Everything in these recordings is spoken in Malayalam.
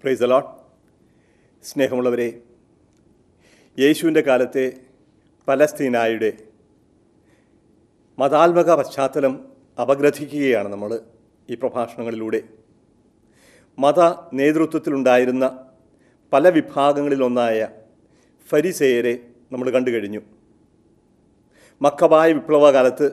പ്രൈസ് അലോട്ട് സ്നേഹമുള്ളവരെ യേശുവിൻ്റെ കാലത്തെ പലസ്തീനായുടെ മതാത്മക പശ്ചാത്തലം അപഗ്രഥിക്കുകയാണ് നമ്മൾ ഈ പ്രഭാഷണങ്ങളിലൂടെ മത നേതൃത്വത്തിലുണ്ടായിരുന്ന പല വിഭാഗങ്ങളിലൊന്നായ ഫരിസേയരെ നമ്മൾ കണ്ടു കഴിഞ്ഞു മക്കബായ വിപ്ലവകാലത്ത്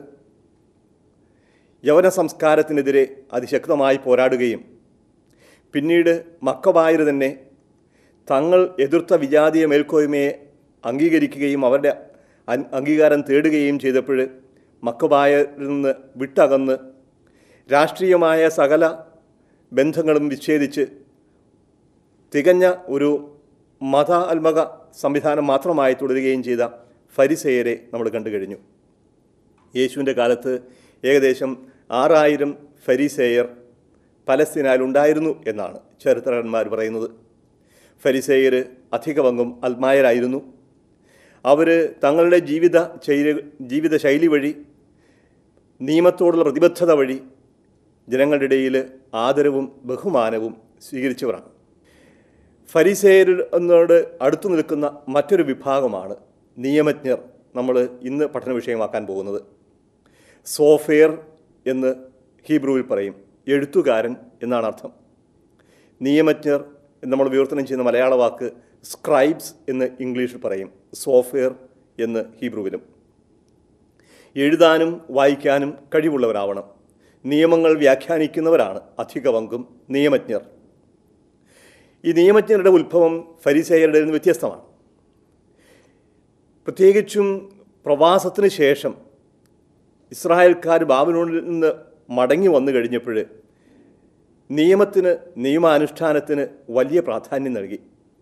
യവന സംസ്കാരത്തിനെതിരെ അതിശക്തമായി പോരാടുകയും പിന്നീട് മക്കബായർ തന്നെ തങ്ങൾ എതിർത്ത വിജാതീയ മേൽക്കോയ്മയെ അംഗീകരിക്കുകയും അവരുടെ അൻ- അംഗീകാരം തേടുകയും ചെയ്തപ്പോൾ മക്കബായരിൽ നിന്ന് വിട്ടകന്ന് രാഷ്ട്രീയമായ സകല ബന്ധങ്ങളും വിച്ഛേദിച്ച് തികഞ്ഞ ഒരു മതാത്മക സംവിധാനം മാത്രമായി തുടരുകയും ചെയ്ത ഫരിസേയരെ നമ്മൾ കണ്ടു കഴിഞ്ഞു യേശുവിൻ്റെ കാലത്ത് ഏകദേശം ആറായിരം ഫരിസേയർ പലസ്തീനയിൽ ഉണ്ടായിരുന്നു എന്നാണ് ചരിത്രകാരന്മാർ പറയുന്നത് ഫരിസേയർ അധിക പങ്കും അൽമായരായിരുന്നു അവർ തങ്ങളുടെ ജീവിത ശൈലി ജീവിത ശൈലി വഴി നിയമത്തോടുള്ള പ്രതിബദ്ധത വഴി ജനങ്ങളുടെ ഇടയിൽ ആദരവും ബഹുമാനവും സ്വീകരിച്ചവരാണ് ഫരിസേയരോട് അടുത്തു നിൽക്കുന്ന മറ്റൊരു വിഭാഗമാണ് നിയമജ്ഞർ നമ്മൾ ഇന്ന് പഠന വിഷയമാക്കാൻ പോകുന്നത് സോഫെയർ എന്ന് ഹീബ്രുവിൽ പറയും എഴുത്തുകാരൻ എന്നാണ് അർത്ഥം നിയമജ്ഞർ എന്ന് നമ്മൾ വിവർത്തനം ചെയ്യുന്ന മലയാള വാക്ക് സ്ക്രൈബ്സ് എന്ന് ഇംഗ്ലീഷിൽ പറയും സോഫ്റ്റ്വെയർ എന്ന് ഹീബ്രുവിലും എഴുതാനും വായിക്കാനും കഴിവുള്ളവരാവണം നിയമങ്ങൾ വ്യാഖ്യാനിക്കുന്നവരാണ് അധിക പങ്കും നിയമജ്ഞർ ഈ നിയമജ്ഞരുടെ ഉത്ഭവം ഫരിസേയരുടെ നിന്ന് വ്യത്യസ്തമാണ് പ്രത്യേകിച്ചും പ്രവാസത്തിന് ശേഷം ഇസ്രായേൽക്കാർ ബാബിലോണിൽ നിന്ന് മടങ്ങി വന്നു കഴിഞ്ഞപ്പോൾ നിയമത്തിന് നിയമാനുഷ്ഠാനത്തിന് വലിയ പ്രാധാന്യം നൽകി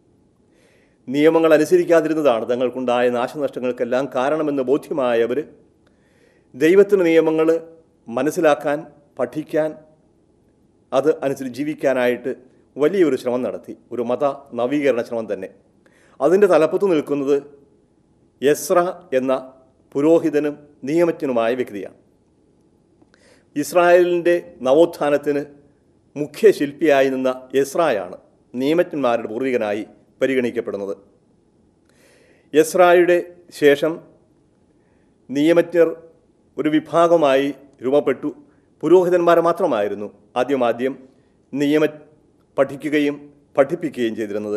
നിയമങ്ങൾ അനുസരിക്കാതിരുന്നതാണ് തങ്ങൾക്കുണ്ടായ നാശനഷ്ടങ്ങൾക്കെല്ലാം കാരണമെന്ന് ബോധ്യമായവർ ദൈവത്തിൻ്റെ നിയമങ്ങൾ മനസ്സിലാക്കാൻ പഠിക്കാൻ അത് അനുസരിച്ച് ജീവിക്കാനായിട്ട് വലിയൊരു ശ്രമം നടത്തി ഒരു മത നവീകരണ ശ്രമം തന്നെ അതിൻ്റെ തലപ്പത്ത് നിൽക്കുന്നത് യസ്ര എന്ന പുരോഹിതനും നിയമജ്ഞനുമായ വ്യക്തിയാണ് ഇസ്രായേലിൻ്റെ നവോത്ഥാനത്തിന് മുഖ്യ ശില്പിയായി നിന്ന യസ്രായാണ് നിയമജ്ഞന്മാരുടെ പൂർവികനായി പരിഗണിക്കപ്പെടുന്നത് യസ്രായുടെ ശേഷം നിയമജ്ഞർ ഒരു വിഭാഗമായി രൂപപ്പെട്ടു പുരോഹിതന്മാർ മാത്രമായിരുന്നു ആദ്യമാദ്യം നിയമ പഠിക്കുകയും പഠിപ്പിക്കുകയും ചെയ്തിരുന്നത്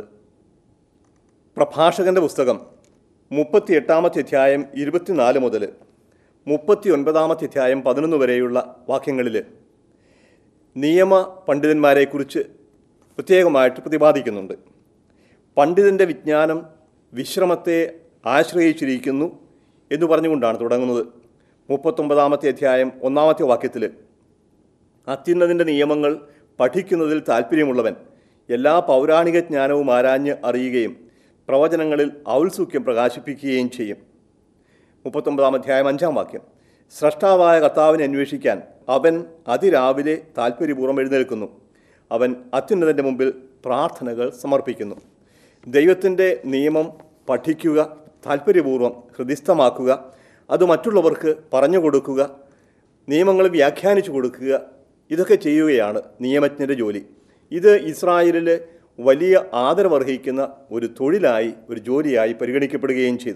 പ്രഭാഷകന്റെ പുസ്തകം മുപ്പത്തി എട്ടാമത്തെ അധ്യായം ഇരുപത്തിനാല് മുതൽ മുപ്പത്തി ഒൻപതാമത്തെ അധ്യായം പതിനൊന്ന് വരെയുള്ള വാക്യങ്ങളിൽ നിയമ പണ്ഡിതന്മാരെക്കുറിച്ച് പ്രത്യേകമായിട്ട് പ്രതിപാദിക്കുന്നുണ്ട് പണ്ഡിതൻ്റെ വിജ്ഞാനം വിശ്രമത്തെ ആശ്രയിച്ചിരിക്കുന്നു എന്ന് പറഞ്ഞുകൊണ്ടാണ് തുടങ്ങുന്നത് മുപ്പത്തൊമ്പതാമത്തെ അധ്യായം ഒന്നാമത്തെ വാക്യത്തിൽ അത്യുന്നതിൻ്റെ നിയമങ്ങൾ പഠിക്കുന്നതിൽ താല്പര്യമുള്ളവൻ എല്ലാ പൗരാണിക ജ്ഞാനവും ആരാഞ്ഞ് അറിയുകയും പ്രവചനങ്ങളിൽ ഔത്സുക്യം പ്രകാശിപ്പിക്കുകയും ചെയ്യും മുപ്പത്തൊമ്പതാം അധ്യായം അഞ്ചാം വാക്യം സ്രഷ്ടാവായ കർത്താവിനെ അന്വേഷിക്കാൻ അവൻ അതിരാവിലെ താല്പര്യപൂർവ്വം എഴുന്നേൽക്കുന്നു അവൻ അത്യുന്നതൻ്റെ മുമ്പിൽ പ്രാർത്ഥനകൾ സമർപ്പിക്കുന്നു ദൈവത്തിൻ്റെ നിയമം പഠിക്കുക താല്പര്യപൂർവ്വം ഹൃദിസ്ഥമാക്കുക അത് മറ്റുള്ളവർക്ക് പറഞ്ഞു കൊടുക്കുക നിയമങ്ങൾ വ്യാഖ്യാനിച്ചു കൊടുക്കുക ഇതൊക്കെ ചെയ്യുകയാണ് നിയമജ്ഞൻ്റെ ജോലി ഇത് ഇസ്രായേലിൽ വലിയ ആദരവർഹിക്കുന്ന ഒരു തൊഴിലായി ഒരു ജോലിയായി പരിഗണിക്കപ്പെടുകയും ചെയ്തു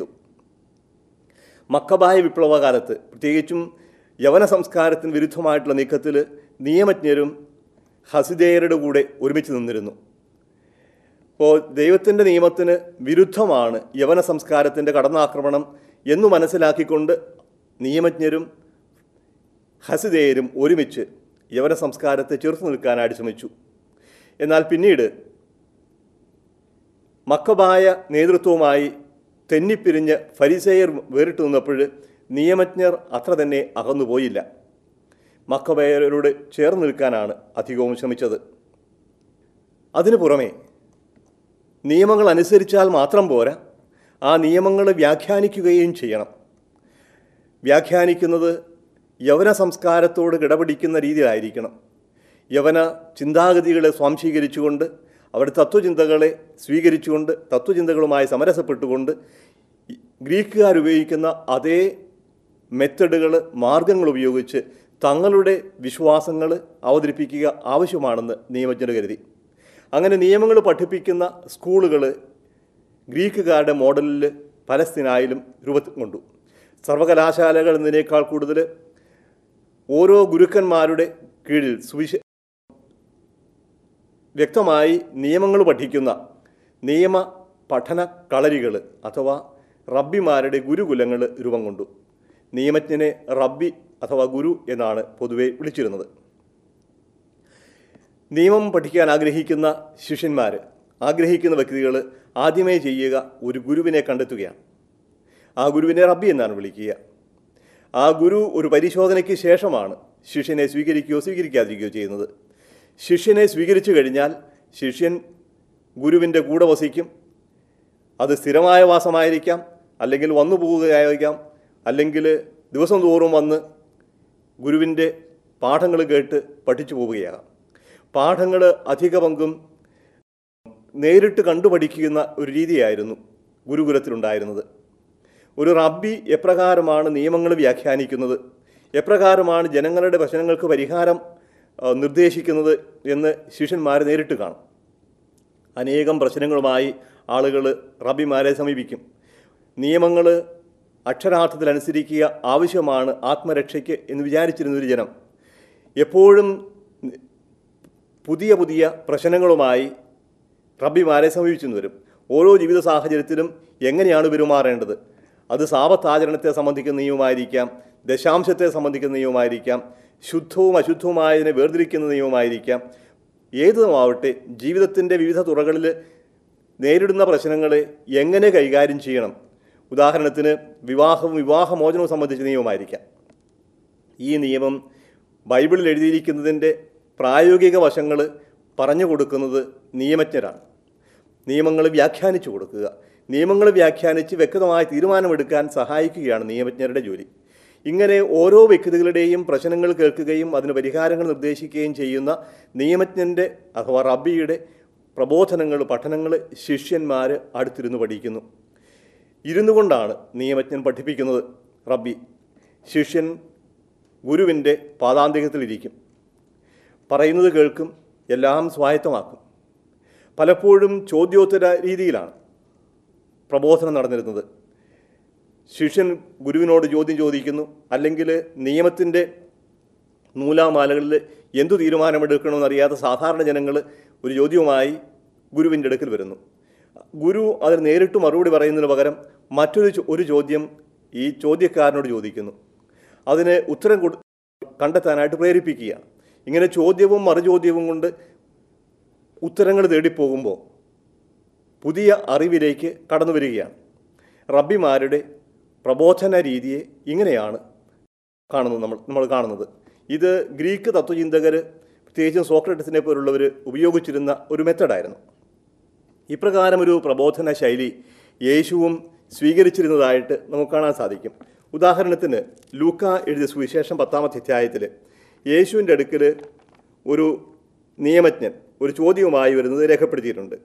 മക്കബായ വിപ്ലവകാലത്ത് പ്രത്യേകിച്ചും യവന സംസ്കാരത്തിന് വിരുദ്ധമായിട്ടുള്ള നീക്കത്തിൽ നിയമജ്ഞരും ഹസിദേയരുടെ കൂടെ ഒരുമിച്ച് നിന്നിരുന്നു അപ്പോൾ ദൈവത്തിൻ്റെ നിയമത്തിന് വിരുദ്ധമാണ് യവന സംസ്കാരത്തിൻ്റെ കടന്നാക്രമണം എന്നു മനസ്സിലാക്കിക്കൊണ്ട് നിയമജ്ഞരും ഹസിദേയരും ഒരുമിച്ച് യവന സംസ്കാരത്തെ ചെറുത്തു നിൽക്കാനായിട്ട് ശ്രമിച്ചു എന്നാൽ പിന്നീട് മക്കബായ നേതൃത്വവുമായി തെന്നിപ്പിരിഞ്ഞ് ഫരിസേയർ വേറിട്ട് നിന്നപ്പോൾ നിയമജ്ഞർ അത്ര തന്നെ അകന്നുപോയില്ല മക്കബയരോട് ചേർന്ന് നിൽക്കാനാണ് അധികവും ശ്രമിച്ചത് അതിനു പുറമെ നിയമങ്ങൾ അനുസരിച്ചാൽ മാത്രം പോരാ ആ നിയമങ്ങൾ വ്യാഖ്യാനിക്കുകയും ചെയ്യണം വ്യാഖ്യാനിക്കുന്നത് യവന സംസ്കാരത്തോട് കിടപിടിക്കുന്ന രീതിയിലായിരിക്കണം യവന ചിന്താഗതികളെ സ്വാംശീകരിച്ചുകൊണ്ട് അവരുടെ തത്വചിന്തകളെ സ്വീകരിച്ചുകൊണ്ട് തത്വചിന്തകളുമായി സമരസപ്പെട്ടുകൊണ്ട് ഗ്രീക്കുകാർ ഉപയോഗിക്കുന്ന അതേ മെത്തഡുകൾ മാർഗങ്ങൾ ഉപയോഗിച്ച് തങ്ങളുടെ വിശ്വാസങ്ങൾ അവതരിപ്പിക്കുക ആവശ്യമാണെന്ന് നിയമജ്ഞർ കരുതി അങ്ങനെ നിയമങ്ങൾ പഠിപ്പിക്കുന്ന സ്കൂളുകൾ ഗ്രീക്കുകാരുടെ മോഡലിൽ പലസ്തീനായാലും രൂപത്തിൽ കൊണ്ടു സർവകലാശാലകൾ എന്നതിനേക്കാൾ കൂടുതൽ ഓരോ ഗുരുക്കന്മാരുടെ കീഴിൽ സുവിശ വ്യക്തമായി നിയമങ്ങൾ പഠിക്കുന്ന നിയമ പഠന കളരികൾ അഥവാ റബ്ബിമാരുടെ ഗുരുകുലങ്ങൾ രൂപം കൊണ്ടു നിയമജ്ഞനെ റബ്ബി അഥവാ ഗുരു എന്നാണ് പൊതുവെ വിളിച്ചിരുന്നത് നിയമം പഠിക്കാൻ ആഗ്രഹിക്കുന്ന ശിഷ്യന്മാർ ആഗ്രഹിക്കുന്ന വ്യക്തികൾ ആദ്യമേ ചെയ്യുക ഒരു ഗുരുവിനെ കണ്ടെത്തുകയാണ് ആ ഗുരുവിനെ റബ്ബി എന്നാണ് വിളിക്കുക ആ ഗുരു ഒരു പരിശോധനയ്ക്ക് ശേഷമാണ് ശിഷ്യനെ സ്വീകരിക്കുകയോ സ്വീകരിക്കാതിരിക്കുകയോ ചെയ്യുന്നത് ശിഷ്യനെ സ്വീകരിച്ചു കഴിഞ്ഞാൽ ശിഷ്യൻ ഗുരുവിൻ്റെ കൂടെ വസിക്കും അത് സ്ഥിരമായ വാസമായിരിക്കാം അല്ലെങ്കിൽ വന്നു പോവുകയായിരിക്കാം അല്ലെങ്കിൽ ദിവസം തോറും വന്ന് ഗുരുവിൻ്റെ പാഠങ്ങൾ കേട്ട് പഠിച്ചു പോവുകയാകാം പാഠങ്ങൾ അധിക പങ്കും നേരിട്ട് കണ്ടു പഠിക്കുന്ന ഒരു രീതിയായിരുന്നു ഗുരുകുലത്തിലുണ്ടായിരുന്നത് ഒരു റബ്ബി എപ്രകാരമാണ് നിയമങ്ങൾ വ്യാഖ്യാനിക്കുന്നത് എപ്രകാരമാണ് ജനങ്ങളുടെ പ്രശ്നങ്ങൾക്ക് പരിഹാരം ആ, നിർദ്ദേശിക്കുന്നത് എന്ന് ശിഷ്യന്മാർ നേരിട്ട് കാണും അനേകം പ്രശ്നങ്ങളുമായി ആളുകൾ റബ്ബിമാരെ സമീപിക്കും നിയമങ്ങൾ അക്ഷരാർത്ഥത്തിൽ അനുസരിക്കുക ആവശ്യമാണ് ആത്മരക്ഷയ്ക്ക് എന്ന് വിചാരിച്ചിരുന്ന ഒരു ജനം എപ്പോഴും പുതിയ പുതിയ പ്രശ്നങ്ങളുമായി റബ്ബിമാരെ സമീപിച്ചു വരും ഓരോ ജീവിത സാഹചര്യത്തിലും എങ്ങനെയാണ് പെരുമാറേണ്ടത് അത് സാപത്താചരണത്തെ സംബന്ധിക്കുന്ന നിയമമായിരിക്കാം ദശാംശത്തെ സംബന്ധിക്കുന്ന നിയമമായിരിക്കാം ശുദ്ധവും അശുദ്ധവുമായതിനെ വേർതിരിക്കുന്ന നിയമമായിരിക്കാം ഏതുമാവട്ടെ ജീവിതത്തിൻ്റെ വിവിധ തുറകളിൽ നേരിടുന്ന പ്രശ്നങ്ങളെ എങ്ങനെ കൈകാര്യം ചെയ്യണം ഉദാഹരണത്തിന് വിവാഹവും വിവാഹമോചനവും സംബന്ധിച്ച നിയമമായിരിക്കാം ഈ നിയമം ബൈബിളിൽ എഴുതിയിരിക്കുന്നതിൻ്റെ പ്രായോഗിക വശങ്ങൾ പറഞ്ഞു കൊടുക്കുന്നത് നിയമജ്ഞരാണ് നിയമങ്ങൾ വ്യാഖ്യാനിച്ചു കൊടുക്കുക നിയമങ്ങൾ വ്യാഖ്യാനിച്ച് വ്യക്തമായ തീരുമാനമെടുക്കാൻ സഹായിക്കുകയാണ് നിയമജ്ഞരുടെ ജോലി ഇങ്ങനെ ഓരോ വ്യക്തികളുടെയും പ്രശ്നങ്ങൾ കേൾക്കുകയും അതിന് പരിഹാരങ്ങൾ നിർദ്ദേശിക്കുകയും ചെയ്യുന്ന നിയമജ്ഞൻ്റെ അഥവാ റബ്ബിയുടെ പ്രബോധനങ്ങൾ പഠനങ്ങൾ ശിഷ്യന്മാർ അടുത്തിരുന്ന് പഠിക്കുന്നു ഇരുന്നു കൊണ്ടാണ് നിയമജ്ഞൻ പഠിപ്പിക്കുന്നത് റബ്ബി ശിഷ്യൻ ഗുരുവിൻ്റെ പാദാന്തികത്തിലിരിക്കും പറയുന്നത് കേൾക്കും എല്ലാം സ്വായത്തമാക്കും പലപ്പോഴും ചോദ്യോത്തര രീതിയിലാണ് പ്രബോധനം നടന്നിരുന്നത് ശിഷ്യൻ ഗുരുവിനോട് ചോദ്യം ചോദിക്കുന്നു അല്ലെങ്കിൽ നിയമത്തിൻ്റെ നൂലാമാലകളിൽ എന്തു തീരുമാനമെടുക്കണമെന്നറിയാത്ത സാധാരണ ജനങ്ങൾ ഒരു ചോദ്യവുമായി ഗുരുവിൻ്റെ അടുക്കൽ വരുന്നു ഗുരു അതിന് നേരിട്ട് മറുപടി പറയുന്നതിന് പകരം മറ്റൊരു ചോ- ഒരു ചോദ്യം ഈ ചോദ്യക്കാരനോട് ചോദിക്കുന്നു അതിന് ഉത്തരം കൊടു കണ്ടെത്താനായിട്ട് പ്രേരിപ്പിക്കുക ഇങ്ങനെ ചോദ്യവും മറുചോദ്യവും കൊണ്ട് ഉത്തരങ്ങൾ തേടിപ്പോകുമ്പോൾ പുതിയ അറിവിലേക്ക് കടന്നു വരികയാണ് റബ്ബിമാരുടെ പ്രബോധന രീതിയെ ഇങ്ങനെയാണ് കാണുന്നത് നമ്മൾ നമ്മൾ കാണുന്നത് ഇത് ഗ്രീക്ക് തത്വചിന്തകർ പ്രത്യേകിച്ചും സോക്രട്ടസിനെ പോലുള്ളവർ ഉപയോഗിച്ചിരുന്ന ഒരു മെത്തഡായിരുന്നു ഇപ്രകാരം ഒരു പ്രബോധന ശൈലി യേശുവും സ്വീകരിച്ചിരുന്നതായിട്ട് നമുക്ക് കാണാൻ സാധിക്കും ഉദാഹരണത്തിന് ലൂക്ക എഴുതിയ സുവിശേഷം പത്താമത്തെ അധ്യായത്തിൽ യേശുവിൻ്റെ അടുക്കൽ ഒരു നിയമജ്ഞൻ ഒരു ചോദ്യവുമായി വരുന്നത് രേഖപ്പെടുത്തിയിട്ടുണ്ട്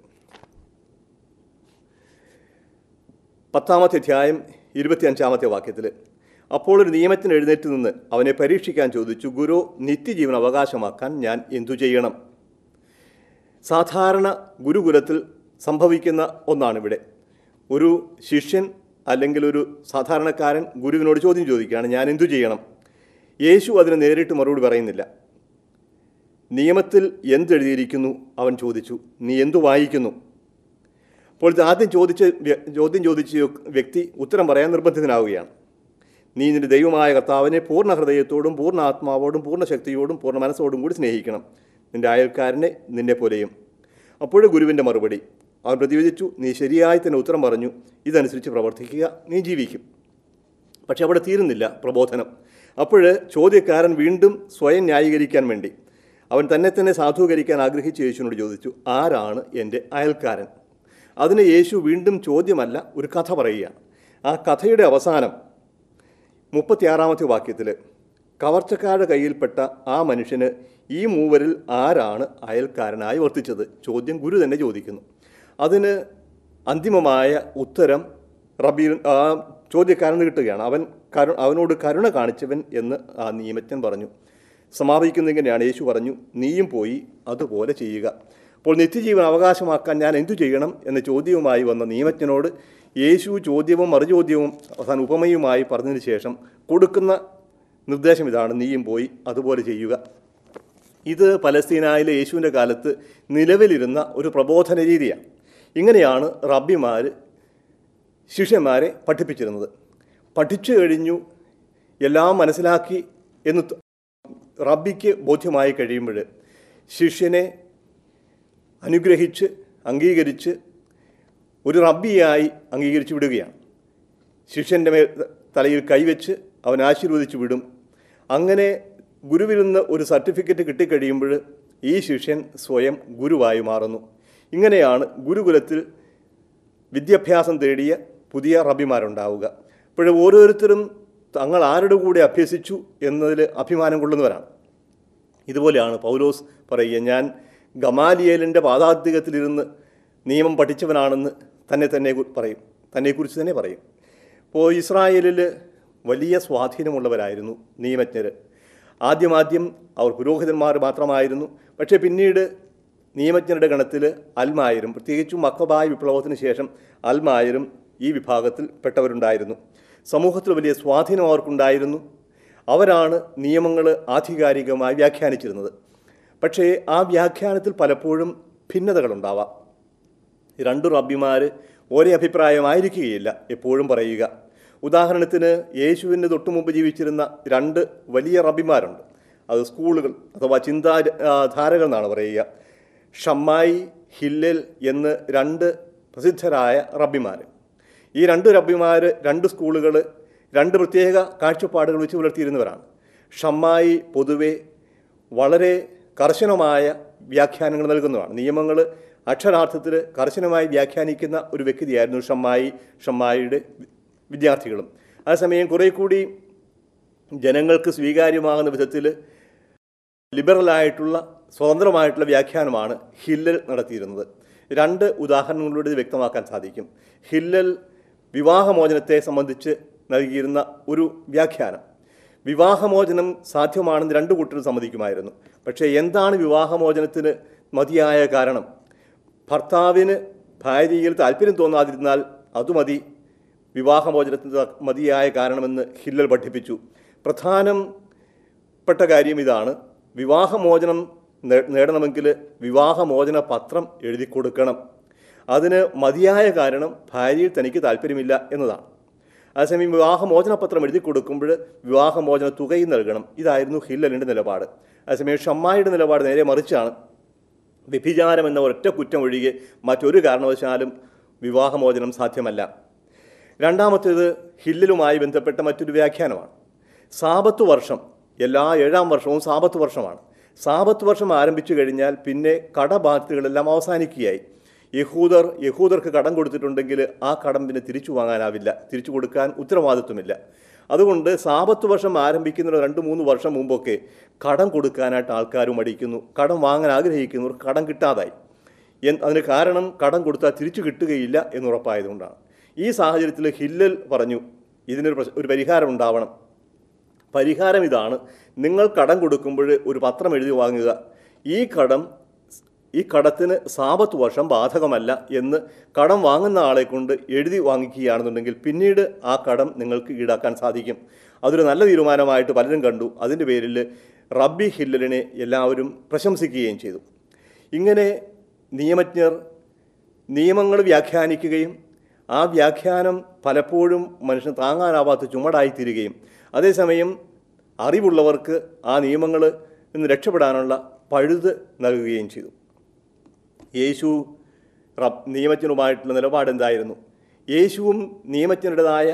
പത്താമത്തെ അധ്യായം ഇരുപത്തിയഞ്ചാമത്തെ വാക്യത്തിൽ അപ്പോൾ ഒരു നിയമത്തിന് എഴുന്നേറ്റ് നിന്ന് അവനെ പരീക്ഷിക്കാൻ ചോദിച്ചു ഗുരു നിത്യജീവൻ അവകാശമാക്കാൻ ഞാൻ എന്തു ചെയ്യണം സാധാരണ ഗുരുകുലത്തിൽ സംഭവിക്കുന്ന ഒന്നാണിവിടെ ഒരു ശിഷ്യൻ അല്ലെങ്കിൽ ഒരു സാധാരണക്കാരൻ ഗുരുവിനോട് ചോദ്യം ചോദിക്കുകയാണ് ഞാൻ എന്തു ചെയ്യണം യേശു അതിന് നേരിട്ട് മറുപടി പറയുന്നില്ല നിയമത്തിൽ എന്തെഴുതിയിരിക്കുന്നു അവൻ ചോദിച്ചു നീ എന്തു വായിക്കുന്നു അപ്പോൾ ഇത് ആദ്യം ചോദിച്ച വ്യ- ചോദ്യം ചോദിച്ച വ്യക്തി ഉത്തരം പറയാൻ നിർബന്ധിതനാവുകയാണ് നീ നിന്റെ ദൈവമായ കർത്താവിനെ പൂർണ്ണ ഹൃദയത്തോടും പൂർണ്ണ ആത്മാവോടും പൂർണ്ണ ശക്തിയോടും പൂർണ്ണ മനസ്സോടും കൂടി സ്നേഹിക്കണം നിന്റെ അയൽക്കാരനെ നിന്നെ പോലെയും അപ്പോഴേ ഗുരുവിൻ്റെ മറുപടി അവൻ പ്രതിവചിച്ചു നീ ശരിയായി തന്നെ ഉത്തരം പറഞ്ഞു ഇതനുസരിച്ച് പ്രവർത്തിക്കുക നീ ജീവിക്കും പക്ഷെ അവിടെ തീരുന്നില്ല പ്രബോധനം അപ്പോൾ ചോദ്യക്കാരൻ വീണ്ടും സ്വയം ന്യായീകരിക്കാൻ വേണ്ടി അവൻ തന്നെ തന്നെ സാധൂകരിക്കാൻ ആഗ്രഹിച്ച് യേശുവിനോട് ചോദിച്ചു ആരാണ് എൻ്റെ അയൽക്കാരൻ അതിന് യേശു വീണ്ടും ചോദ്യമല്ല ഒരു കഥ പറയുകയാണ് ആ കഥയുടെ അവസാനം മുപ്പത്തിയാറാമത്തെ വാക്യത്തിൽ കവർച്ചക്കാരുടെ കയ്യിൽപ്പെട്ട ആ മനുഷ്യന് ഈ മൂവരിൽ ആരാണ് അയൽക്കാരനായി വർത്തിച്ചത് ചോദ്യം ഗുരു തന്നെ ചോദിക്കുന്നു അതിന് അന്തിമമായ ഉത്തരം റബീൽ ആ ചോദ്യക്കാരന് കിട്ടുകയാണ് അവൻ കരു അവനോട് കരുണ കാണിച്ചവൻ എന്ന് ആ നിയമജ്ഞൻ പറഞ്ഞു സമാപിക്കുന്ന ഇങ്ങനെയാണ് യേശു പറഞ്ഞു നീയും പോയി അതുപോലെ ചെയ്യുക അപ്പോൾ നിത്യജീവൻ അവകാശമാക്കാൻ ഞാൻ എന്തു ചെയ്യണം എന്ന ചോദ്യവുമായി വന്ന നിയമജ്ഞനോട് യേശു ചോദ്യവും മറുചോദ്യവും അവസാന ഉപമയുമായി പറഞ്ഞതിന് ശേഷം കൊടുക്കുന്ന നിർദ്ദേശം ഇതാണ് നീയും പോയി അതുപോലെ ചെയ്യുക ഇത് പലസ്തീനായിലെ യേശുവിൻ്റെ കാലത്ത് നിലവിലിരുന്ന ഒരു പ്രബോധന രീതിയാണ് ഇങ്ങനെയാണ് റബ്ബിമാർ ശിഷ്യന്മാരെ പഠിപ്പിച്ചിരുന്നത് പഠിച്ചു കഴിഞ്ഞു എല്ലാം മനസ്സിലാക്കി എന്ന് ത- റബ്ബിക്ക് ബോധ്യമായി കഴിയുമ്പോൾ ശിഷ്യനെ അനുഗ്രഹിച്ച് അംഗീകരിച്ച് ഒരു റബ്ബിയായി അംഗീകരിച്ചു വിടുകയാണ് ശിഷ്യൻ്റെ മേൽ തലയിൽ കൈവച്ച് അവൻ ആശീർവദിച്ചു വിടും അങ്ങനെ ഗുരുവിൽ നിന്ന് ഒരു സർട്ടിഫിക്കറ്റ് കിട്ടിക്കഴിയുമ്പോൾ ഈ ശിഷ്യൻ സ്വയം ഗുരുവായി മാറുന്നു ഇങ്ങനെയാണ് ഗുരുകുലത്തിൽ വിദ്യാഭ്യാസം തേടിയ പുതിയ റബ്ബിമാരുണ്ടാവുക അപ്പോൾ ഓരോരുത്തരും തങ്ങൾ ആരുടെ കൂടെ അഭ്യസിച്ചു എന്നതിൽ അഭിമാനം കൊള്ളുന്നവരാണ് ഇതുപോലെയാണ് പൗലോസ് പറയുക ഞാൻ ഗമാലിയേലിൻ്റെ പാതാന്തികത്തിലിരുന്ന് നിയമം പഠിച്ചവനാണെന്ന് തന്നെ തന്നെ കു- പറയും തന്നെക്കുറിച്ച് തന്നെ പറയും ഇപ്പോൾ ഇസ്രായേലിൽ വലിയ സ്വാധീനമുള്ളവരായിരുന്നു നിയമജ്ഞർ ആദ്യമാദ്യം അവർ പുരോഹിതന്മാർ മാത്രമായിരുന്നു പക്ഷേ പിന്നീട് നിയമജ്ഞരുടെ ഗണത്തിൽ അൽമായരും പ്രത്യേകിച്ചും മക്കബായ വിപ്ലവത്തിന് ശേഷം അൽമായരും ഈ വിഭാഗത്തിൽ പെട്ടവരുണ്ടായിരുന്നു സമൂഹത്തിൽ വലിയ സ്വാധീനം അവർക്കുണ്ടായിരുന്നു അവരാണ് നിയമങ്ങൾ ആധികാരികമായി വ്യാഖ്യാനിച്ചിരുന്നത് പക്ഷേ ആ വ്യാഖ്യാനത്തിൽ പലപ്പോഴും ഭിന്നതകളുണ്ടാവാം രണ്ട് റബ്ബിമാർ ഒരേ അഭിപ്രായമായിരിക്കുകയില്ല എപ്പോഴും പറയുക ഉദാഹരണത്തിന് യേശുവിന് തൊട്ടു മുമ്പ് ജീവിച്ചിരുന്ന രണ്ട് വലിയ റബ്ബിമാരുണ്ട് അത് സ്കൂളുകൾ അഥവാ ചിന്താ ആ, ധാരകൾ എന്നാണ് പറയുക ഷമ്മായി ഹില്ലൽ എന്ന് രണ്ട് പ്രസിദ്ധരായ റബ്ബിമാർ ഈ രണ്ട് റബ്ബിമാർ രണ്ട് സ്കൂളുകൾ രണ്ട് പ്രത്യേക കാഴ്ചപ്പാടുകൾ വെച്ച് പുലർത്തിയിരുന്നവരാണ് ഷമ്മായി പൊതുവെ വളരെ കർശനമായ വ്യാഖ്യാനങ്ങൾ നൽകുന്നതാണ് നിയമങ്ങൾ അക്ഷരാർത്ഥത്തിൽ കർശനമായി വ്യാഖ്യാനിക്കുന്ന ഒരു വ്യക്തിയായിരുന്നു ഷമ്മായി ഷമ്മായിയുടെ വിദ്യാർത്ഥികളും അതേസമയം കുറേ കൂടി ജനങ്ങൾക്ക് സ്വീകാര്യമാകുന്ന വിധത്തിൽ ലിബറലായിട്ടുള്ള സ്വതന്ത്രമായിട്ടുള്ള വ്യാഖ്യാനമാണ് ഹില്ലൽ നടത്തിയിരുന്നത് രണ്ട് ഉദാഹരണങ്ങളിലൂടെ ഇത് വ്യക്തമാക്കാൻ സാധിക്കും ഹില്ലൽ വിവാഹമോചനത്തെ സംബന്ധിച്ച് നൽകിയിരുന്ന ഒരു വ്യാഖ്യാനം വിവാഹമോചനം സാധ്യമാണെന്ന് രണ്ടു കൂട്ടരും സമ്മതിക്കുമായിരുന്നു പക്ഷേ എന്താണ് വിവാഹമോചനത്തിന് മതിയായ കാരണം ഭർത്താവിന് ഭാര്യയിൽ താല്പര്യം തോന്നാതിരുന്നാൽ അതുമതി വിവാഹമോചനത്തിന് മതിയായ കാരണമെന്ന് ഹില്ലൽ പഠിപ്പിച്ചു പ്രധാനപ്പെട്ട കാര്യം ഇതാണ് വിവാഹമോചനം നേ- നേടണമെങ്കിൽ വിവാഹമോചന പത്രം എഴുതി കൊടുക്കണം അതിന് മതിയായ കാരണം ഭാര്യയിൽ തനിക്ക് താല്പര്യമില്ല എന്നതാണ് അതേസമയം വിവാഹമോചന പത്രം എഴുതി കൊടുക്കുമ്പോൾ വിവാഹമോചന തുകയും നൽകണം ഇതായിരുന്നു ഹില്ലലിൻ്റെ നിലപാട് അതേസമയം ഷമ്മായിയുടെ നിലപാട് നേരെ മറിച്ചാണ് വ്യഭിചാരം എന്ന ഒരൊറ്റ കുറ്റം ഒഴികെ മറ്റൊരു കാരണവശാലും വിവാഹമോചനം സാധ്യമല്ല രണ്ടാമത്തേത് ഹില്ലിലുമായി ബന്ധപ്പെട്ട മറ്റൊരു വ്യാഖ്യാനമാണ് സാപത്ത് വർഷം എല്ലാ ഏഴാം വർഷവും സാപത്ത് വർഷമാണ് സാപത്ത് വർഷം ആരംഭിച്ചു കഴിഞ്ഞാൽ പിന്നെ കടബാധ്യതകളെല്ലാം അവസാനിക്കുകയായി യഹൂദർ യഹൂദർക്ക് കടം കൊടുത്തിട്ടുണ്ടെങ്കിൽ ആ കടം പിന്നെ തിരിച്ചു വാങ്ങാനാവില്ല തിരിച്ചു കൊടുക്കാൻ ഉത്തരവാദിത്വമില്ല അതുകൊണ്ട് സാപത്ത് വർഷം ആരംഭിക്കുന്ന രണ്ട് മൂന്ന് വർഷം മുമ്പൊക്കെ കടം കൊടുക്കാനായിട്ട് ആൾക്കാർ മടിക്കുന്നു കടം വാങ്ങാൻ ആഗ്രഹിക്കുന്നവർ കടം കിട്ടാതായി എൻ- അതിന് കാരണം കടം കൊടുത്താൽ തിരിച്ചു കിട്ടുകയില്ല എന്നുറപ്പായതുകൊണ്ടാണ് ഈ സാഹചര്യത്തിൽ ഹില്ലൽ പറഞ്ഞു ഇതിനൊരു പ്രശ്- ഒരു പരിഹാരം ഉണ്ടാവണം പരിഹാരം ഇതാണ് നിങ്ങൾ കടം കൊടുക്കുമ്പോൾ ഒരു പത്രം എഴുതി വാങ്ങുക ഈ കടം ഈ കടത്തിന് സാപത്ത് വർഷം ബാധകമല്ല എന്ന് കടം വാങ്ങുന്ന ആളെ കൊണ്ട് എഴുതി വാങ്ങിക്കുകയാണെന്നുണ്ടെങ്കിൽ പിന്നീട് ആ കടം നിങ്ങൾക്ക് ഈടാക്കാൻ സാധിക്കും അതൊരു നല്ല തീരുമാനമായിട്ട് പലരും കണ്ടു അതിൻ്റെ പേരിൽ റബ്ബി ഹില്ലലിനെ എല്ലാവരും പ്രശംസിക്കുകയും ചെയ്തു ഇങ്ങനെ നിയമജ്ഞർ നിയമങ്ങൾ വ്യാഖ്യാനിക്കുകയും ആ വ്യാഖ്യാനം പലപ്പോഴും മനുഷ്യന് താങ്ങാനാവാത്ത ചുമടായിത്തീരുകയും അതേസമയം അറിവുള്ളവർക്ക് ആ നിയമങ്ങൾ നിന്ന് രക്ഷപ്പെടാനുള്ള പഴുത് നൽകുകയും ചെയ്തു യേശു റബ് നിയമജ്ഞനുമായിട്ടുള്ള നിലപാട് എന്തായിരുന്നു യേശുവും നിയമജ്ഞരുടേതായ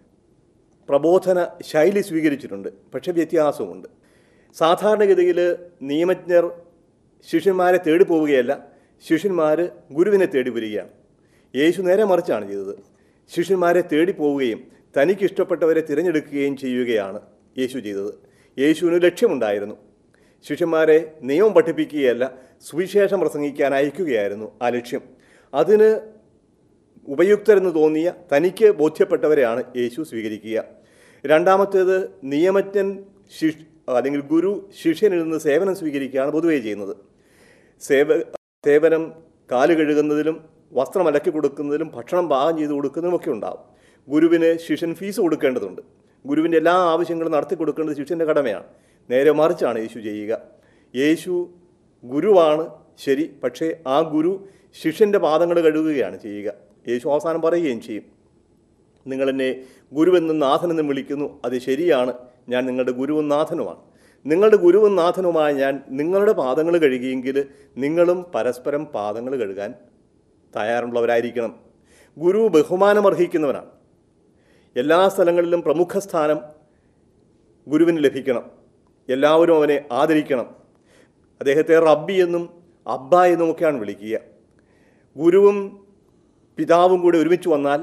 പ്രബോധന ശൈലി സ്വീകരിച്ചിട്ടുണ്ട് പക്ഷേ വ്യത്യാസമുണ്ട് സാധാരണഗതിയിൽ നിയമജ്ഞർ ശിഷ്യന്മാരെ തേടി പോവുകയല്ല ശിഷ്യന്മാർ ഗുരുവിനെ തേടി വരികയാണ് യേശു നേരെ മറിച്ചാണ് ചെയ്തത് ശിഷ്യന്മാരെ തേടി പോവുകയും തനിക്ക് ഇഷ്ടപ്പെട്ടവരെ തിരഞ്ഞെടുക്കുകയും ചെയ്യുകയാണ് യേശു ചെയ്തത് യേശുവിന് ലക്ഷ്യമുണ്ടായിരുന്നു ശിഷ്യന്മാരെ നിയമം പഠിപ്പിക്കുകയല്ല സുവിശേഷം പ്രസംഗിക്കാൻ അയക്കുകയായിരുന്നു ആ ലക്ഷ്യം അതിന് ഉപയുക്തരെന്ന് തോന്നിയ തനിക്ക് ബോധ്യപ്പെട്ടവരെയാണ് യേശു സ്വീകരിക്കുക രണ്ടാമത്തേത് നിയമജ്ഞൻ ശിഷ് അല്ലെങ്കിൽ ഗുരു ശിഷ്യനിൽ നിന്ന് സേവനം സ്വീകരിക്കുകയാണ് പൊതുവേ ചെയ്യുന്നത് സേവ സേവനം കാല് കഴുകുന്നതിലും വസ്ത്രം അലക്കി കൊടുക്കുന്നതിലും ഭക്ഷണം പാകം ചെയ്ത് കൊടുക്കുന്നതിലും ഒക്കെ ഉണ്ടാവും ഗുരുവിന് ശിഷ്യൻ ഫീസ് കൊടുക്കേണ്ടതുണ്ട് ഗുരുവിൻ്റെ എല്ലാ ആവശ്യങ്ങളും നടത്തി കൊടുക്കേണ്ടത് ശിഷ്യൻ്റെ കടമയാണ് നേരെ മറിച്ചാണ് യേശു ചെയ്യുക യേശു ഗുരുവാണ് ശരി പക്ഷേ ആ ഗുരു ശിഷ്യൻ്റെ പാദങ്ങൾ കഴുകുകയാണ് ചെയ്യുക യേശു അവസാനം പറയുകയും ചെയ്യും നിങ്ങൾ എന്നെ ഗുരുവെന്നും നാഥനെന്നും വിളിക്കുന്നു അത് ശരിയാണ് ഞാൻ നിങ്ങളുടെ ഗുരുവും നാഥനുമാണ് നിങ്ങളുടെ ഗുരുവും നാഥനുമായ ഞാൻ നിങ്ങളുടെ പാദങ്ങൾ കഴുകിയെങ്കിൽ നിങ്ങളും പരസ്പരം പാദങ്ങൾ കഴുകാൻ തയ്യാറുള്ളവരായിരിക്കണം ഗുരു ബഹുമാനമർഹിക്കുന്നവനാണ് എല്ലാ സ്ഥലങ്ങളിലും പ്രമുഖ സ്ഥാനം ഗുരുവിന് ലഭിക്കണം എല്ലാവരും അവനെ ആദരിക്കണം അദ്ദേഹത്തെ റബ്ബി എന്നും അബ്ബ എന്നുമൊക്കെയാണ് വിളിക്കുക ഗുരുവും പിതാവും കൂടി ഒരുമിച്ച് വന്നാൽ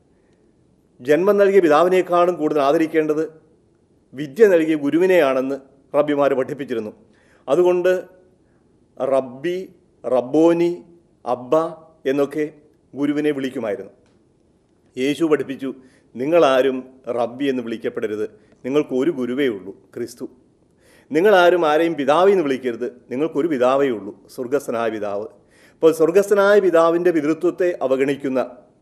ജന്മം നൽകിയ പിതാവിനേക്കാളും കൂടുതൽ ആദരിക്കേണ്ടത് വിദ്യ നൽകിയ ഗുരുവിനെയാണെന്ന് റബ്ബിമാർ പഠിപ്പിച്ചിരുന്നു അതുകൊണ്ട് റബ്ബി റബ്ബോനി അബ്ബ എന്നൊക്കെ ഗുരുവിനെ വിളിക്കുമായിരുന്നു യേശു പഠിപ്പിച്ചു നിങ്ങളാരും റബ്ബി എന്ന് വിളിക്കപ്പെടരുത് നിങ്ങൾക്ക് ഒരു ഗുരുവേ ഉള്ളൂ ക്രിസ്തു നിങ്ങളാരും ആരെയും പിതാവി എന്ന് വിളിക്കരുത് നിങ്ങൾക്കൊരു പിതാവേ ഉള്ളൂ സ്വർഗസ്ഥനായ പിതാവ് അപ്പോൾ സ്വർഗസ്ഥനായ പിതാവിൻ്റെ പിതൃത്വത്തെ അവഗണിക്കുന്ന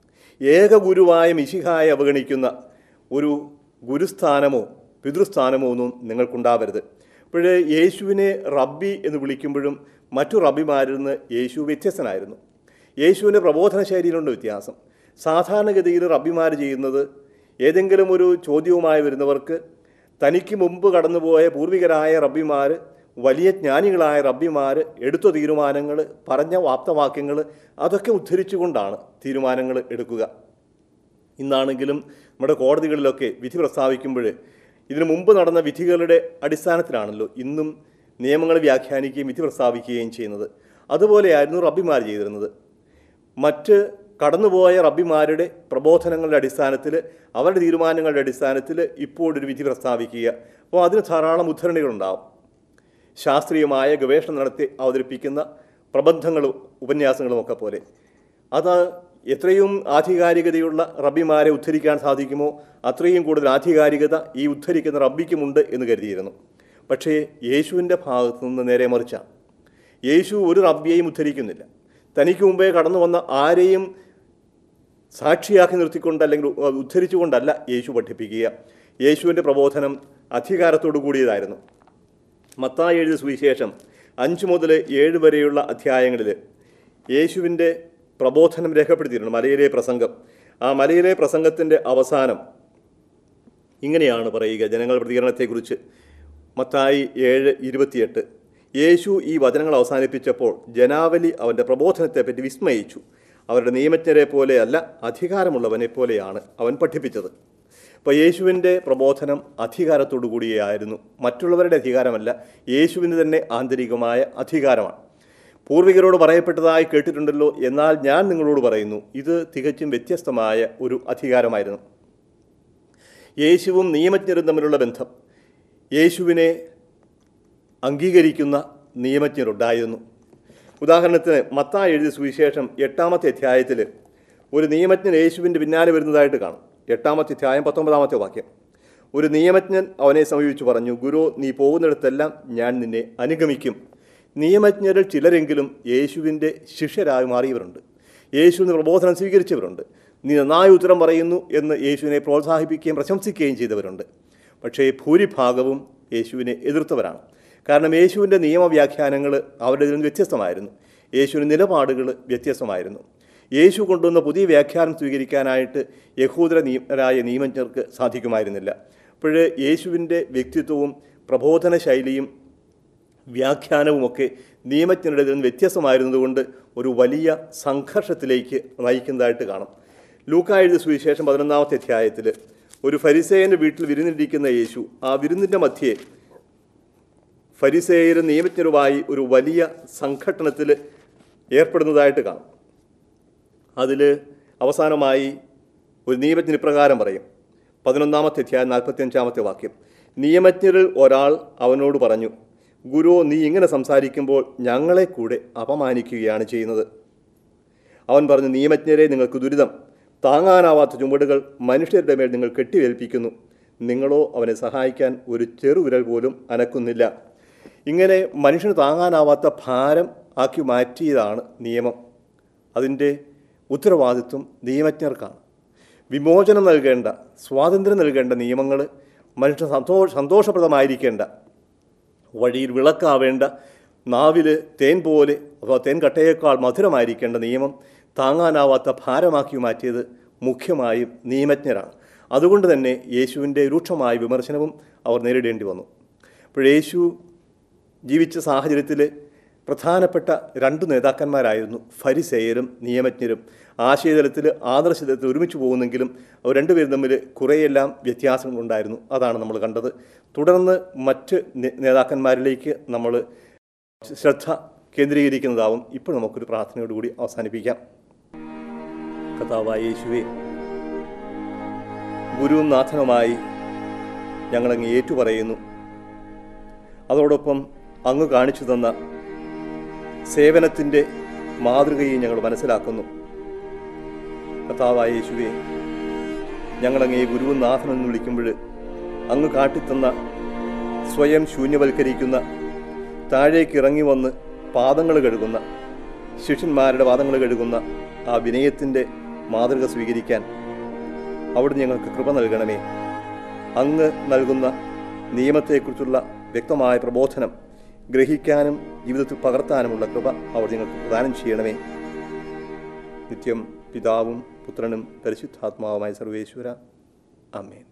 ഏക ഗുരുവായ മിശിഹായെ അവഗണിക്കുന്ന ഒരു ഗുരുസ്ഥാനമോ പിതൃസ്ഥാനമോ ഒന്നും നിങ്ങൾക്കുണ്ടാവരുത് അപ്പോൾ യേശുവിനെ റബ്ബി എന്ന് വിളിക്കുമ്പോഴും മറ്റു റബ്ബിമാരിൽ നിന്ന് യേശു വ്യത്യസ്തനായിരുന്നു യേശുവിൻ്റെ പ്രബോധന ശൈലിയിലുണ്ട് വ്യത്യാസം സാധാരണഗതിയിൽ റബ്ബിമാർ ചെയ്യുന്നത് ഏതെങ്കിലും ഒരു ചോദ്യവുമായി വരുന്നവർക്ക് തനിക്ക് മുമ്പ് കടന്നുപോയ പൂർവികരായ റബ്ബിമാർ വലിയ ജ്ഞാനികളായ റബ്ബിമാർ എടുത്ത തീരുമാനങ്ങൾ പറഞ്ഞ വാപ്തവാക്യങ്ങൾ അതൊക്കെ ഉദ്ധരിച്ചുകൊണ്ടാണ് തീരുമാനങ്ങൾ എടുക്കുക ഇന്നാണെങ്കിലും നമ്മുടെ കോടതികളിലൊക്കെ വിധി പ്രസ്താവിക്കുമ്പോൾ ഇതിനു മുമ്പ് നടന്ന വിധികളുടെ അടിസ്ഥാനത്തിലാണല്ലോ ഇന്നും നിയമങ്ങൾ വ്യാഖ്യാനിക്കുകയും വിധി പ്രസ്താവിക്കുകയും ചെയ്യുന്നത് അതുപോലെയായിരുന്നു റബ്ബിമാർ ചെയ്തിരുന്നത് മറ്റ് കടന്നുപോയ റബ്ബിമാരുടെ പ്രബോധനങ്ങളുടെ അടിസ്ഥാനത്തിൽ അവരുടെ തീരുമാനങ്ങളുടെ അടിസ്ഥാനത്തിൽ ഇപ്പോഴൊരു വിധി പ്രസ്താവിക്കുക അപ്പോൾ അതിന് ധാരാളം ഉദ്ധരണികളുണ്ടാവും ശാസ്ത്രീയമായ ഗവേഷണം നടത്തി അവതരിപ്പിക്കുന്ന പ്രബന്ധങ്ങളും ഉപന്യാസങ്ങളും ഒക്കെ പോലെ അത് എത്രയും ആധികാരികതയുള്ള റബ്ബിമാരെ ഉദ്ധരിക്കാൻ സാധിക്കുമോ അത്രയും കൂടുതൽ ആധികാരികത ഈ ഉദ്ധരിക്കുന്ന റബ്ബിക്കുമുണ്ട് എന്ന് കരുതിയിരുന്നു പക്ഷേ യേശുവിൻ്റെ ഭാഗത്തു നിന്ന് നേരെ മറിച്ചാണ് യേശു ഒരു റബ്ബിയെയും ഉദ്ധരിക്കുന്നില്ല തനിക്ക് മുമ്പേ കടന്നു വന്ന ആരെയും സാക്ഷിയാക്കി നിർത്തിക്കൊണ്ട് അല്ലെങ്കിൽ ഉദ്ധരിച്ചുകൊണ്ടല്ല യേശു പഠിപ്പിക്കുക യേശുവിൻ്റെ പ്രബോധനം അധികാരത്തോടു കൂടിയതായിരുന്നു മത്തായി എഴുതിയ സുവിശേഷം അഞ്ച് മുതൽ ഏഴ് വരെയുള്ള അധ്യായങ്ങളിൽ യേശുവിൻ്റെ പ്രബോധനം രേഖപ്പെടുത്തിയിട്ടുണ്ട് മലയിലെ പ്രസംഗം ആ മലയിലെ പ്രസംഗത്തിൻ്റെ അവസാനം ഇങ്ങനെയാണ് പറയുക ജനങ്ങൾ പ്രതികരണത്തെക്കുറിച്ച് മത്തായി ഏഴ് ഇരുപത്തിയെട്ട് യേശു ഈ വചനങ്ങൾ അവസാനിപ്പിച്ചപ്പോൾ ജനാവലി അവൻ്റെ പ്രബോധനത്തെപ്പറ്റി വിസ്മയിച്ചു അവരുടെ നിയമജ്ഞരെ പോലെയല്ല അധികാരമുള്ളവനെ പോലെയാണ് അവൻ പഠിപ്പിച്ചത് അപ്പോൾ യേശുവിൻ്റെ പ്രബോധനം അധികാരത്തോടു കൂടിയായിരുന്നു മറ്റുള്ളവരുടെ അധികാരമല്ല യേശുവിന് തന്നെ ആന്തരികമായ അധികാരമാണ് പൂർവികരോട് പറയപ്പെട്ടതായി കേട്ടിട്ടുണ്ടല്ലോ എന്നാൽ ഞാൻ നിങ്ങളോട് പറയുന്നു ഇത് തികച്ചും വ്യത്യസ്തമായ ഒരു അധികാരമായിരുന്നു യേശുവും നിയമജ്ഞരും തമ്മിലുള്ള ബന്ധം യേശുവിനെ അംഗീകരിക്കുന്ന നിയമജ്ഞരുണ്ടായിരുന്നു ഉദാഹരണത്തിന് മത്തായി എഴുതിയ സുവിശേഷം എട്ടാമത്തെ അധ്യായത്തിൽ ഒരു നിയമജ്ഞൻ യേശുവിൻ്റെ പിന്നാലെ വരുന്നതായിട്ട് കാണും എട്ടാമത്തെ അധ്യായം പത്തൊമ്പതാമത്തെ വാക്യം ഒരു നിയമജ്ഞൻ അവനെ സമീപിച്ചു പറഞ്ഞു ഗുരു നീ പോകുന്നിടത്തെല്ലാം ഞാൻ നിന്നെ അനുഗമിക്കും നിയമജ്ഞരിൽ ചിലരെങ്കിലും യേശുവിൻ്റെ ശിഷ്യരായി മാറിയവരുണ്ട് യേശുവിൻ്റെ പ്രബോധനം സ്വീകരിച്ചവരുണ്ട് നീ നന്നായി ഉത്തരം പറയുന്നു എന്ന് യേശുവിനെ പ്രോത്സാഹിപ്പിക്കുകയും പ്രശംസിക്കുകയും ചെയ്തവരുണ്ട് പക്ഷേ ഭൂരിഭാഗവും യേശുവിനെ എതിർത്തവരാണ് കാരണം യേശുവിൻ്റെ നിയമവ്യാഖ്യാനങ്ങൾ അവരുടെ നിന്ന് വ്യത്യസ്തമായിരുന്നു യേശുവിൻ്റെ നിലപാടുകൾ വ്യത്യസ്തമായിരുന്നു യേശു കൊണ്ടുവന്ന പുതിയ വ്യാഖ്യാനം സ്വീകരിക്കാനായിട്ട് യഹൂദര നിയമരായ നിയമജ്ഞർക്ക് സാധിക്കുമായിരുന്നില്ല അപ്പോൾ യേശുവിൻ്റെ വ്യക്തിത്വവും പ്രബോധന ശൈലിയും വ്യാഖ്യാനവുമൊക്കെ നിയമജ്ഞരുടെ നിന്ന് വ്യത്യസ്തമായിരുന്നതുകൊണ്ട് ഒരു വലിയ സംഘർഷത്തിലേക്ക് നയിക്കുന്നതായിട്ട് കാണും ലൂക്കായെഴുതിയ സുവിശേഷം പതിനൊന്നാമത്തെ അധ്യായത്തിൽ ഒരു ഫരിസേയൻ്റെ വീട്ടിൽ വിരുന്നിരിക്കുന്ന യേശു ആ വിരുന്നിൻ്റെ മധ്യേ ഫരിസേയരും നിയമജ്ഞരുമായി ഒരു വലിയ സംഘട്ടനത്തിൽ ഏർപ്പെടുന്നതായിട്ട് കാണും അതിൽ അവസാനമായി ഒരു നിയമജ്ഞൻ ഇപ്രകാരം പറയും പതിനൊന്നാമത്തെ അധ്യായം നാൽപ്പത്തിയഞ്ചാമത്തെ വാക്യം നിയമജ്ഞരിൽ ഒരാൾ അവനോട് പറഞ്ഞു ഗുരു നീ ഇങ്ങനെ സംസാരിക്കുമ്പോൾ ഞങ്ങളെ കൂടെ അപമാനിക്കുകയാണ് ചെയ്യുന്നത് അവൻ പറഞ്ഞു നിയമജ്ഞരെ നിങ്ങൾക്ക് ദുരിതം താങ്ങാനാവാത്ത ചുമടുകൾ മനുഷ്യരുടെ മേൽ നിങ്ങൾ കെട്ടിവേൽപ്പിക്കുന്നു നിങ്ങളോ അവനെ സഹായിക്കാൻ ഒരു ചെറുവിരൽ പോലും അനക്കുന്നില്ല ഇങ്ങനെ മനുഷ്യന് താങ്ങാനാവാത്ത ഭാരം ആക്കി മാറ്റിയതാണ് നിയമം അതിൻ്റെ ഉത്തരവാദിത്വം നിയമജ്ഞർക്കാണ് വിമോചനം നൽകേണ്ട സ്വാതന്ത്ര്യം നൽകേണ്ട നിയമങ്ങൾ മനുഷ്യ സന്തോഷ സന്തോഷപ്രദമായിരിക്കേണ്ട വഴിയിൽ വിളക്കാവേണ്ട നാവിൽ തേൻ പോലെ അഥവാ തേൻ കട്ടയേക്കാൾ മധുരമായിരിക്കേണ്ട നിയമം താങ്ങാനാവാത്ത ഭാരമാക്കി മാറ്റിയത് മുഖ്യമായും നിയമജ്ഞരാണ് അതുകൊണ്ട് തന്നെ യേശുവിൻ്റെ രൂക്ഷമായ വിമർശനവും അവർ നേരിടേണ്ടി വന്നു അപ്പോൾ യേശു ജീവിച്ച സാഹചര്യത്തിൽ പ്രധാനപ്പെട്ട രണ്ട് നേതാക്കന്മാരായിരുന്നു ഫരിസേയരും നിയമജ്ഞരും ആശയതലത്തിൽ ആദർശതലത്തിൽ ഒരുമിച്ച് പോകുന്നെങ്കിലും അവർ രണ്ടുപേരും തമ്മിൽ കുറേയെല്ലാം വ്യത്യാസങ്ങളുണ്ടായിരുന്നു അതാണ് നമ്മൾ കണ്ടത് തുടർന്ന് മറ്റ് നേ- നേതാക്കന്മാരിലേക്ക് നമ്മൾ ശ്രദ്ധ കേന്ദ്രീകരിക്കുന്നതാവും ഇപ്പോൾ നമുക്കൊരു പ്രാർത്ഥനയോടുകൂടി അവസാനിപ്പിക്കാം കഥാവായ യേശുവേ ഗുരുവും നാഥനുമായി ഞങ്ങളങ്ങ് ഏറ്റുപറയുന്നു അതോടൊപ്പം അങ്ങ് കാണിച്ചു തന്ന സേവനത്തിൻ്റെ മാതൃകയെ ഞങ്ങൾ മനസ്സിലാക്കുന്നു കർത്താവായ യേശുവെ ഞങ്ങളങ്ങേ ഗുരുവും നാഥനെന്ന് വിളിക്കുമ്പോൾ അങ്ങ് കാട്ടിത്തന്ന സ്വയം ശൂന്യവൽക്കരിക്കുന്ന താഴേക്ക് ഇറങ്ങി വന്ന് പാദങ്ങൾ കഴുകുന്ന ശിഷ്യന്മാരുടെ പാദങ്ങൾ കഴുകുന്ന ആ വിനയത്തിൻ്റെ മാതൃക സ്വീകരിക്കാൻ അവിടുന്ന് ഞങ്ങൾക്ക് കൃപ നൽകണമേ അങ്ങ് നൽകുന്ന നിയമത്തെക്കുറിച്ചുള്ള വ്യക്തമായ പ്രബോധനം ഗ്രഹിക്കാനും ജീവിതത്തിൽ പകർത്താനുമുള്ള കൃപ അവർ ഞങ്ങൾക്ക് പ്രദാനം ചെയ്യണമേ നിത്യം പിതാവും പുത്രനും പരിശുദ്ധാത്മാവുമായ സർവേശ്വര അമേൻ